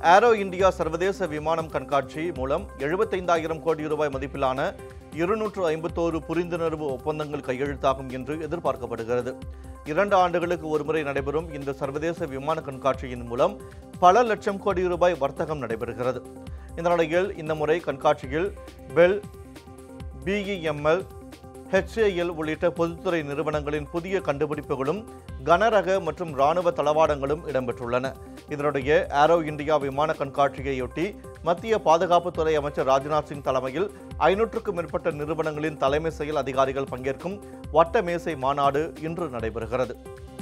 Aero India சர்வதேச விமானம் கண்காட்சி மூலம் எழுபத்தைந்தாயிரம் கோடி ரூபாய் மதிப்பிலான இருநூற்று ஐம்பத்தோரு புரிந்துணர்வு ஒப்பந்தங்கள் கையெழுத்தாகும் என்று எதிர்பார்க்கப்படுகிறது இரண்டு ஆண்டுகளுக்கு ஒருமுறை நடைபெறும் இந்த சர்வதேச விமான கண்காட்சியின் மூலம் பல லட்சம் கோடி ரூபாய் வர்த்தகம் நடைபெறுகிறது இந்த நிலையில் இந்த முறை கண்காட்சியில் பெல் பிஇஎம்எல் HAL உள்ளிட்ட பொதுத்துறை நிறுவனங்களின் புதிய கண்டுபிடிப்புகளும் கனரக மற்றும் இராணுவ தளவாடங்களும் இடம்பெற்றுள்ளன இதனுடைய ஏரோ இந்தியா விமான கண்காட்சியையொட்டி மத்திய பாதுகாப்புத்துறை அமைச்சர் ராஜ்நாத் சிங் தலைமையில் ஐநூற்றுக்கும் மேற்பட்ட நிறுவனங்களின் தலைமை செயல் அதிகாரிகள் பங்கேற்கும் வட்ட மேசை மாநாடு இன்று நடைபெறுகிறது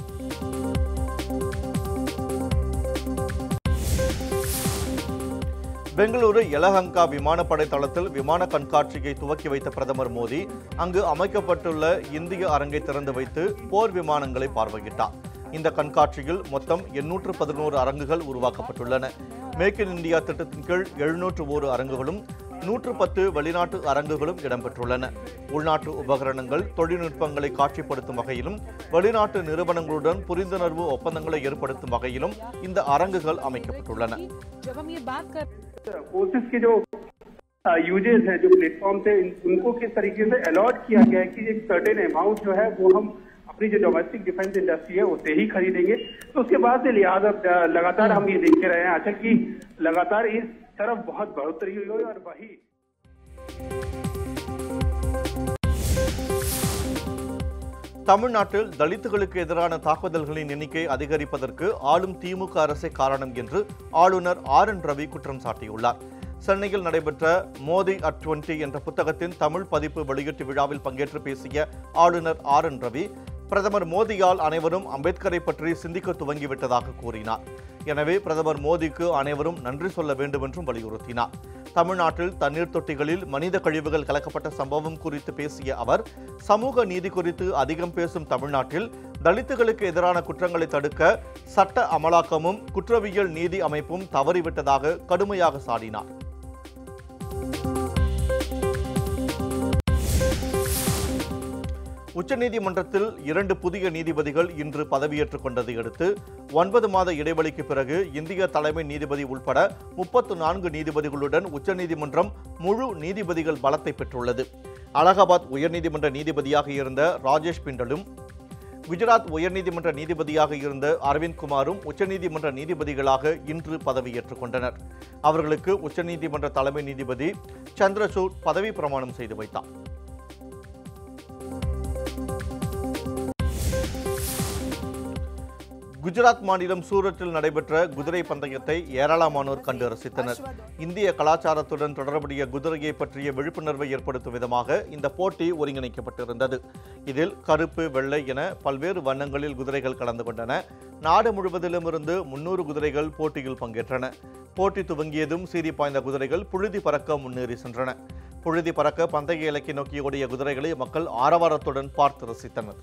பெங்களூரு யலஹங்கா விமானப்படை தளத்தில் விமான கண்காட்சியை துவக்கி வைத்த பிரதமர் மோடி அங்கு அமைக்கப்பட்டுள்ள இந்திய அரங்கை திறந்து வைத்து போர் விமானங்களை பார்வையிட்டார் இந்த கண்காட்சியில் மொத்தம் எண்ணூற்று பதினோரு அரங்குகள் உருவாக்கப்பட்டுள்ளன மேக் இன் இந்தியா திட்டத்தின் கீழ் எழுநூற்று ஓரு அரங்குகளும் நூற்று பத்து வெளிநாட்டு அரங்குகளும் இடம்பெற்றுள்ளன உள்நாட்டு உபகரணங்கள் தொழில்நுட்பங்களை காட்சிப்படுத்தும் வகையிலும் வெளிநாட்டு நிறுவனங்களுடன் புரிந்துணர்வு ஒப்பந்தங்களை ஏற்படுத்தும் வகையிலும் இந்த அரங்குகள் அமைக்கப்பட்டுள்ளன जब हम ये बात कर फोर्सेस के जो यूजेस हैं जो प्लेटफॉर्म थे इन- उनको किस तरीके से अलॉट किया गया है कि एक सर्टेन अमाउंट जो है वो हम अपनी जो डोमेस्टिक डिफेंस इंडस्ट्री है उससे ही खरीदेंगे तो उसके बाद से लिहाजा अ, लगातार हम ये देखते रहे हैं अच्छा कि लगातार इस तरफ बहुत बढ़ोतरी हुई है और वही தமிழ்நாட்டில் தலித்துகளுக்கு எதிரான தாக்குதல்களின் எண்ணிக்கை அதிகரிப்பதற்கு ஆளும் திமுக அரசே காரணம் என்று ஆளுநர் ஆர் என் ரவி குற்றம் சாட்டியுள்ளார் சென்னையில் நடைபெற்ற மோடி அட் டுவெண்டி என்ற புத்தகத்தின் தமிழ் பதிப்பு வெளியீட்டு விழாவில் பங்கேற்று பேசிய ஆளுநர் ஆர் என் ரவி பிரதமர் மோடியால் அனைவரும் அம்பேத்கரை பற்றி சிந்திக்க துவங்கிவிட்டதாக கூறினார் எனவே பிரதமர் மோடிக்கு அனைவரும் நன்றி சொல்ல வேண்டும் என்றும் வலியுறுத்தினார் தமிழ்நாட்டில் தண்ணீர் தொட்டிகளில் மனித கழிவுகள் கலக்கப்பட்ட சம்பவம் குறித்து பேசிய அவர் சமூக நீதி குறித்து அதிகம் பேசும் தமிழ்நாட்டில் தலித்துகளுக்கு எதிரான குற்றங்களை தடுக்க சட்ட அமலாக்கமும் குற்றவியல் நீதி அமைப்பும் தவறிவிட்டதாக கடுமையாக சாடினார் உச்சநீதிமன்றத்தில் இரண்டு புதிய நீதிபதிகள் இன்று பதவியேற்றுக் கொண்டதை அடுத்து ஒன்பது மாத இடைவெளிக்கு பிறகு இந்திய தலைமை நீதிபதி உட்பட முப்பத்து நான்கு நீதிபதிகளுடன் உச்சநீதிமன்றம் முழு நீதிபதிகள் பலத்தை பெற்றுள்ளது அலகாபாத் உயர்நீதிமன்ற நீதிபதியாக இருந்த ராஜேஷ் பிண்டலும் குஜராத் உயர்நீதிமன்ற நீதிபதியாக இருந்த அரவிந்த் குமாரும் உச்சநீதிமன்ற நீதிபதிகளாக இன்று பதவியேற்றுக் கொண்டனர் அவர்களுக்கு உச்சநீதிமன்ற தலைமை நீதிபதி சந்திரசூட் பதவி பிரமாணம் செய்து வைத்தார் குஜராத் மாநிலம் சூரத்தில் நடைபெற்ற குதிரை பந்தயத்தை ஏராளமானோர் கண்டு ரசித்தனர் இந்திய கலாச்சாரத்துடன் தொடர்புடைய குதிரையை பற்றிய விழிப்புணர்வை ஏற்படுத்தும் விதமாக இந்த போட்டி ஒருங்கிணைக்கப்பட்டிருந்தது இதில் கருப்பு வெள்ளை என பல்வேறு வண்ணங்களில் குதிரைகள் கலந்து கொண்டன நாடு முழுவதிலும் இருந்து முன்னூறு குதிரைகள் போட்டியில் பங்கேற்றன போட்டி துவங்கியதும் சீறி பாய்ந்த குதிரைகள் புழுதி பறக்க முன்னேறி சென்றன புழுதி பறக்க பந்தய இலக்கை நோக்கி ஓடிய குதிரைகளை மக்கள் ஆரவாரத்துடன் பார்த்து ரசித்தனர்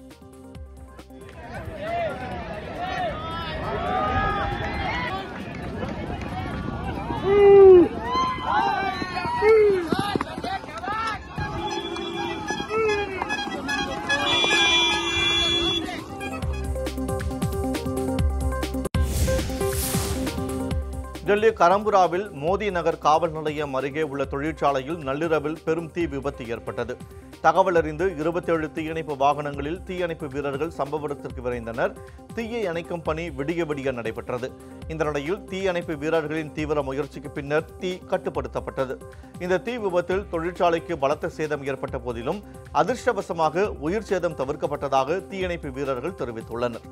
டெல்லி கரம்புராவில் மோதி நகர் காவல் நிலையம் அருகே உள்ள தொழிற்சாலையில் நள்ளிரவில் பெரும் தீ விபத்து ஏற்பட்டது தகவல் அறிந்து இருபத்தேழு தீயணைப்பு வாகனங்களில் தீயணைப்பு வீரர்கள் சம்பவ இடத்திற்கு விரைந்தனர் தீயை அணைக்கும் பணி விடிய விடிய நடைபெற்றது இந்த நிலையில் தீயணைப்பு வீரர்களின் தீவிர முயற்சிக்கு பின்னர் தீ கட்டுப்படுத்தப்பட்டது இந்த தீ விபத்தில் தொழிற்சாலைக்கு பலத்த சேதம் ஏற்பட்ட போதிலும் அதிர்ஷ்டவசமாக உயிர் சேதம் தவிர்க்கப்பட்டதாக தீயணைப்பு வீரர்கள் தெரிவித்துள்ளனர்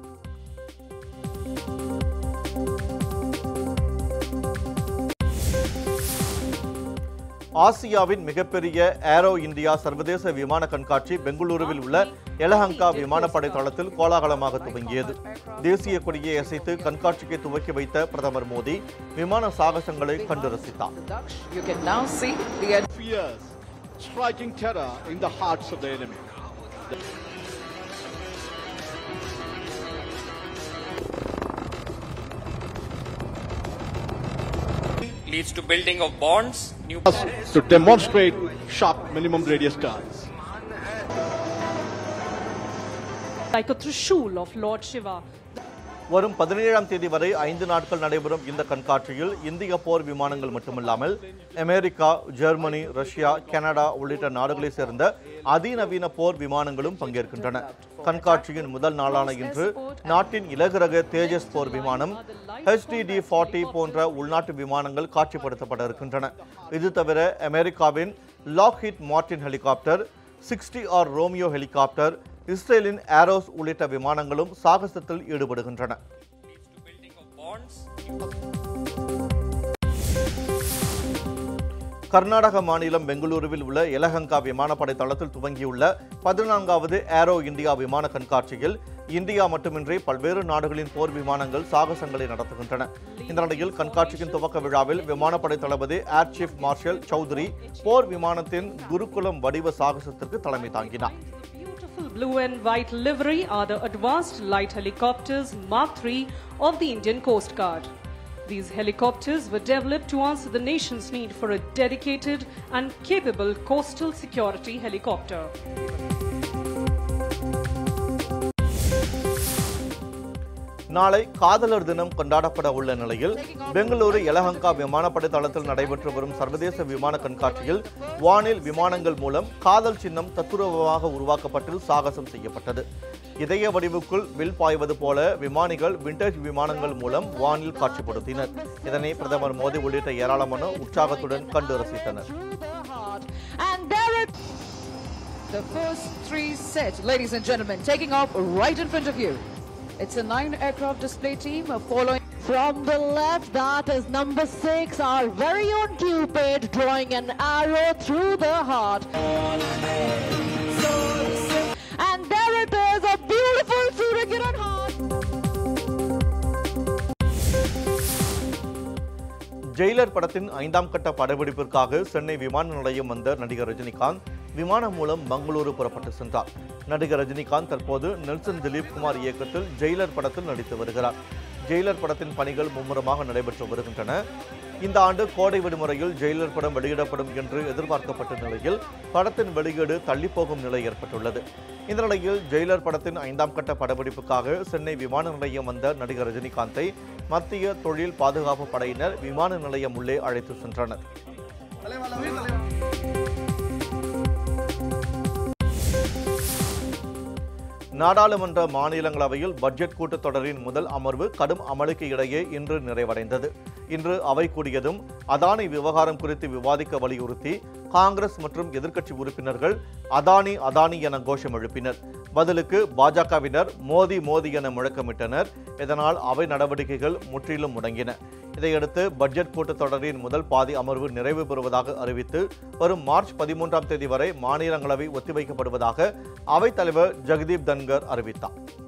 ஆசியாவின் மிகப்பெரிய ஏரோ இந்தியா சர்வதேச விமான கண்காட்சி பெங்களூருவில் உள்ள எலஹங்கா விமானப்படை தளத்தில் கோலாகலமாக துவங்கியது தேசிய கொடியை அசைத்து கண்காட்சியை துவக்கி வைத்த பிரதமர் மோடி விமான சாகசங்களை கண்டு ரசித்தார் Daksh, you can now see the fears, striking terror in the hearts of the enemy. leads to building of bonds, new To demonstrate sharp minimum radius guns. like a Trishul of Lord Shiva. வரும் பதினேழாம் தேதி வரை ஐந்து நாட்கள் நடைபெறும் இந்த கண்காட்சியில் இந்திய போர் விமானங்கள் மட்டுமில்லாமல் அமெரிக்கா ஜெர்மனி ரஷ்யா கனடா உள்ளிட்ட நாடுகளைச் சேர்ந்த அதிநவீன போர் விமானங்களும் பங்கேற்கின்றன கண்காட்சியின் முதல் நாளான இன்று நாட்டின் இலகுரக தேஜஸ் போர் விமானம் HDD ஃபார்ட்டி போன்ற உள்நாட்டு விமானங்கள் காட்சிப்படுத்தப்பட இருக்கின்றன இது தவிர அமெரிக்காவின் Lockheed Martin helicopter sixty R Romeo helicopter இஸ்ரேலின் ஏரோஸ் உள்ளிட்ட விமானங்களும் சாகசத்தில் ஈடுபடுகின்றன leads to building of bonds, Karnataka மாநிலம் பெங்களூருவில் உள்ள எலஹங்கா விமானப்படை தளத்தில் துவங்கியுள்ள பதினான்காவது ஏரோ இந்தியா விமான கண்காட்சியில் இந்தியா மட்டுமின்றி பல்வேறு நாடுகளின் போர் விமானங்கள் சாகசங்களை நடத்துகின்றன இந்த நிலையில் கண்காட்சியின் துவக்க விழாவில் விமானப்படை தளபதி ஏர் சீஃப் மார்ஷல் சௌத்ரி போர் விமானத்தின் குருகுலம் வடிவ சாகசத்திற்கு தலைமை தாங்கினார் Beautiful blue and white livery are the advanced light helicopters Mark III of the Indian Coast Guard. These helicopters were developed to answer the nation's need for a dedicated and capable coastal security helicopter. நாளை காதலர் தினம் கொண்டாடப்பட உள்ள நிலையில் பெங்களூரு எலஹங்கா விமானப்படை தளத்தில் நடைபெற்று வரும் சர்வதேச விமான கண்காட்சியில் வானில் விமானங்கள் மூலம் காதல் சின்னம் தத்துரூபமாக உருவாக்கப்பட்டு சாகசம் செய்யப்பட்டது இதய வடிவுக்குள் வில் பாய்வது போல விமானிகள் விண்டேஜ் விமானங்கள் மூலம் வானில் காட்சிப்படுத்தினர் இதனை பிரதமர் மோடி உள்ளிட்ட ஏராளமான உற்சாகத்துடன் கண்டு ரசித்தனர் through the heart. And there it The first three set, ladies and gentlemen, taking off right in front of you. It's a nine aircraft display team uh, following. From the left, that is number six, our very own Cupid, drawing an arrow through the heart. And there it is, a beautiful Suryakiran heart. Jailer படத்தின் ஐந்தாம் கட்ட படப்பிடிப்பிற்காக சென்னை விமான நிலையம் வந்த நடிகர் ரஜினிகாந்த் விமானம் மூலம் பெங்களூரு புறப்பட்டு சென்றார் நடிகர் ரஜினிகாந்த் தற்போது நெல்சன் திலீப் குமார் இயக்கத்தில் ஜெயிலர் படத்தில் நடித்து வருகிறார் ஜெயிலர் படத்தின் பணிகள் மும்முரமாக நடைபெற்று வருகின்றன இந்த ஆண்டு கோடை விடுமுறையில் ஜெயிலர் படம் வெளியிடப்படும் என்று எதிர்பார்க்கப்பட்ட நிலையில் படத்தின் வெளியீடு தள்ளிப்போகும் நிலை ஏற்பட்டுள்ளது இந்த நிலையில் ஜெயிலர் படத்தின் ஐந்தாம் கட்ட படப்பிடிப்புக்காக சென்னை விமான நிலையம் வந்த நடிகர் ரஜினிகாந்தை மத்திய தொழில் பாதுகாப்பு படையினர் விமான நிலையம் உள்ளே அழைத்து சென்றனர் நாடாளுமன்ற மாநிலங்களவையில் பட்ஜெட் கூட்டத்தொடரின் முதல் அமர்வு கடும் அமளிக்கு இடையே இன்று நிறைவடைந்தது இன்று அவை கூடியதும் அதானி விவகாரம் குறித்து விவாதிக்க வலியுறுத்தி காங்கிரஸ் மற்றும் எதிர்க்கட்சி உறுப்பினர்கள் அதானி அதானி என கோஷம் எழுப்பினர் பதிலுக்கு பாஜகவினர் மோதி மோதி என முழக்கமிட்டனர் இதனால் அவை நடவடிக்கைகள் முற்றிலும் முடங்கின இதையடுத்து பட்ஜெட் கூட்டத்தொடரின் முதல் பாதி அமர்வு நிறைவு பெறுவதாக அறிவித்து வரும் மார்ச் பதிமூன்றாம் தேதி வரை மாநிலங்களவை ஒத்திவைக்கப்படுவதாக அவைத்தலைவர் ஜெகதீப் தன்கர் அறிவித்தார்